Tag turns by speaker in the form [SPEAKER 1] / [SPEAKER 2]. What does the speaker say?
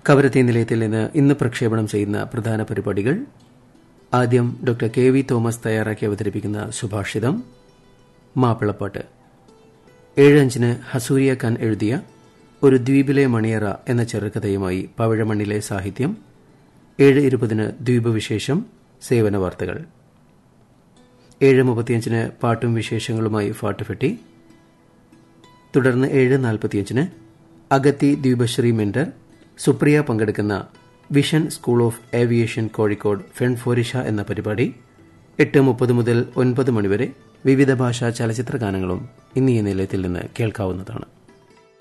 [SPEAKER 1] കവരത്തി നിലയത്തിൽ നിന്ന് ഇന്ന് പ്രക്ഷേപണം ചെയ്യുന്ന പ്രധാന പരിപാടികൾ ആദ്യം ഡോക്ടർ കെ വി തോമസ് തയ്യാറാക്കി അവതരിപ്പിക്കുന്ന സുഭാഷിതം മാപ്പിളപ്പാട്ട് ഏഴ് അഞ്ചിന് ഹസൂരിയ ഖാൻ എഴുതിയ ഒരു ദ്വീപിലെ മണിയറ എന്ന ചെറുകഥയുമായി പവിഴമണ്ണിലെ സാഹിത്യം ഏഴ് ഇരുപതിന് ദ്വീപ് വിശേഷം സേവന വാർത്തകൾ ഏഴ് മുപ്പത്തിയഞ്ചിന് പാട്ടും വിശേഷങ്ങളുമായി ഫാട്ടുഫെട്ടി തുടർന്ന് ഏഴ് നാൽപ്പത്തിയഞ്ചിന് അഗത്തി ദ്വീപശ്രീ മെന്റർ സുപ്രിയ പങ്കെടുക്കുന്ന vision school of aviation Kozhikode ഫെൺഫോരിഷ എന്ന പരിപാടി എട്ട് മുപ്പത് മുതൽ ഒൻപത് മണിവരെ വിവിധ ഭാഷാ ചലച്ചിത്ര ഗാനങ്ങളും ഇന്ന് ഈ നിലയത്തിൽ നിന്ന് കേൾക്കാവുന്നതാണ്